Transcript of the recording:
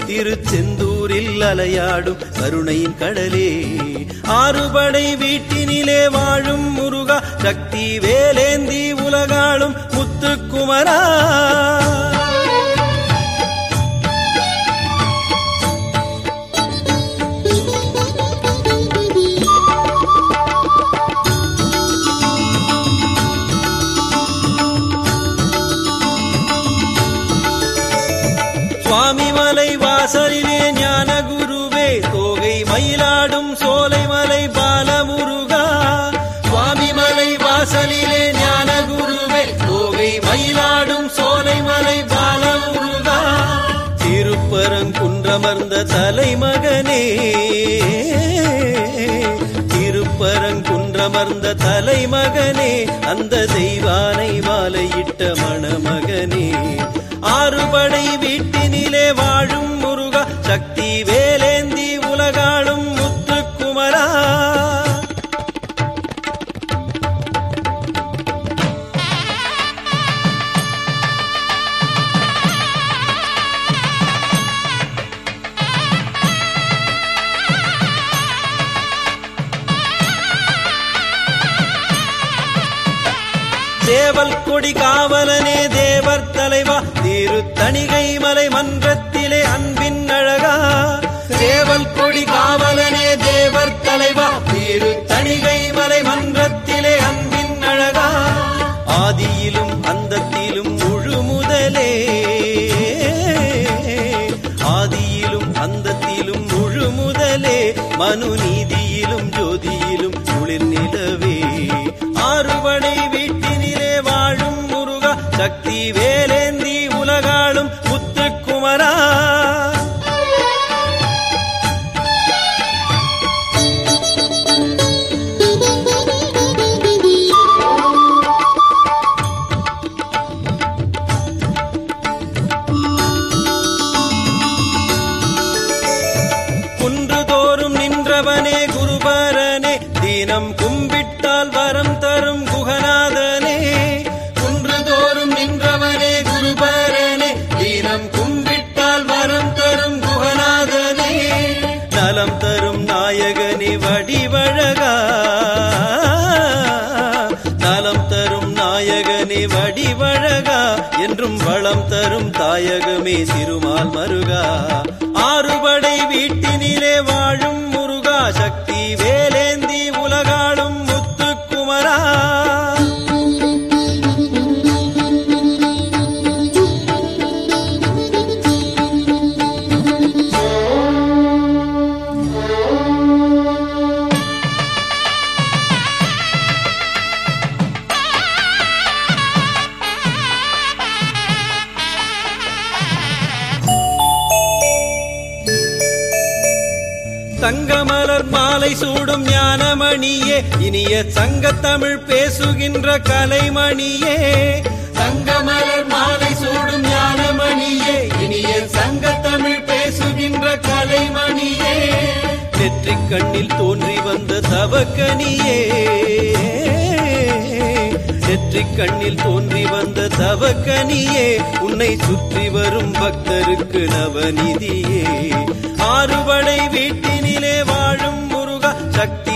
திருச்செந்தூரில் அலையாடும் கருணையின் கடலே ஆறுபடை வீட்டினிலே வாழும் முருகா சக்தி வேலேந்தி உலகாளும் முத்துக்குமரா சுவாமிமலை வாசலிலே ஞான குருவே தோகை மயிலாடும் சோலைமலை பாலமுருகா சுவாமிமலை வாசலிலே ஞான குருவே தோகை மயிலாடும் சோலைமலை பாலமுருகா திருப்பரங்குன்றமர்ந்த தலைமகனே திருப்பரங்குன்றமர்ந்த தலைமகனே அந்த தெய்வானை மாலையிட்ட மணமகனே ஆறுபடை வீட்டினிலே வாழும் முருகா சக்தி வேலேந்தி உலகாளும் முத்துக்குமரா சேவல் கொடி காவலனே தேவர் தலைவா திரு தணிகை மலை மன்றத்திலே அன்பின் அழகா சேவல் கொடி காவலனே தேவர் தலைவா திரு தணிகை மலை மன்றத்திலே அன்பின் அழகா ஆதியிலும் அந்தத்திலும் முழு முதலே ஆதியிலும் அந்தத்திலும் முழு முதலே மனு நீதியிலும் ஜோதியிலும் குளிர் நிலவே ஆறுபடை வீட்டினிலே வாழும் முருகா சக்தி வேலேந்தி உலகாளும் முத்துக்குமரா குன்றுதோறும் நின்றவனே குருபரனே தினம் கும்பிட்டால் வரம் தரும் குகநாதனே குன்றுதோறும் நின்றவனே குருபரனே தினம் கும்பிட்டால் வரம் தரும் குகநாதனே நலம் தரும் நாயகனே வடிவழகா நலம் தரும் நாயகனே வடிவழகா என்றும் வளம் தரும் தாயகமே திருமால் மருகா ஆறுபடை வீட்டினிலே வாழும் முருகா சக்தி வேலேந்தி உலகாளும் முத்துக்குமரா தங்கமலர் மாலை சூடும் ஞானமணியே இனிய சங்கத்தமிழ் பேசுகின்ற கலைமணியே தங்கமலர் மாலை சூடும் ஞானமணியே இனிய சங்கத்தமிழ் பேசுகின்ற கலைமணியே நெற்றிக் கண்ணில் தோன்றி வந்த தவக்கனியே நெற்றிக் கண்ணில் தோன்றி வந்த தவக்கனியே உன்னை சுற்றி வரும் பக்தருக்கு நவநிதியே ஆறுபடை வீட்டினிலே வாழும் முருகா சக்தி